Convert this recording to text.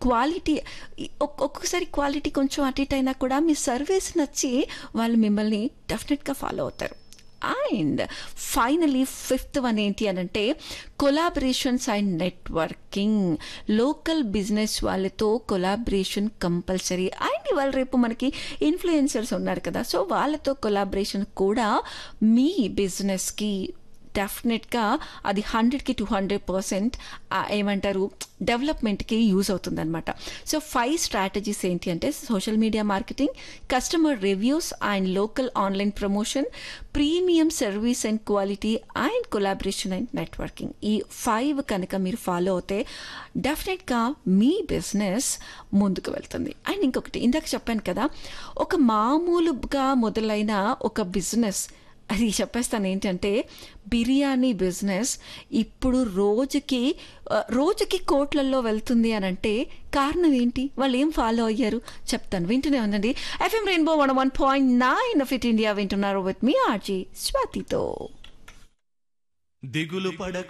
quality ఒక్కొక్కసారి quality కొంచెం అటు ఇటు అయినా కూడా మీ సర్వీస్ నచ్చి వాళ్ళు మిమ్మల్ని డెఫినెట్గా ఫాలో అవుతారు అండ్ ఫైనలీ ఫిఫ్త్ వన్ ఏంటి అని అంటే collaborations and networking local business వాళ్ళతో కొలాబరేషన్ కంపల్సరీ అండ్ ఇవాళ రేపు మనకి ఇన్ఫ్లుయెన్సర్స్ ఉన్నారు కదా సో వాళ్ళతో కొలాబరేషన్ కూడా మీ బిజినెస్కి డెఫినెట్గా అది హండ్రెడ్కి టూ హండ్రెడ్ పర్సెంట్ ఏమంటారు డెవలప్మెంట్కి యూజ్ అవుతుందన్నమాట సో ఫైవ్ స్ట్రాటజీస్ ఏంటి అంటే social media marketing customer reviews and local online promotion premium service and quality and collaboration and networking ఈ ఫైవ్ కనుక మీరు ఫాలో అవుతే డెఫినెట్గా మీ బిజినెస్ ముందుకు వెళ్తుంది అండ్ ఇంకొకటి ఇందాక చెప్పాను కదా ఒక మామూలుగా మొదలైన ఒక బిజినెస్ అది చెప్పేస్తాను ఏంటంటే బిర్యానీ బిజినెస్ ఇప్పుడు రోజుకి ఆ, రోజుకి కోట్లల్లో వెళ్తుంది అని అంటే కారణం ఏంటి వాళ్ళు ఏం ఫాలో అయ్యారు చెప్తాను వింటూనే ఉందండి FM rainbow one one point nine fit India వింటున్నారు విత్ మీ ఆర్జీ స్వాతితో దిగులు పడక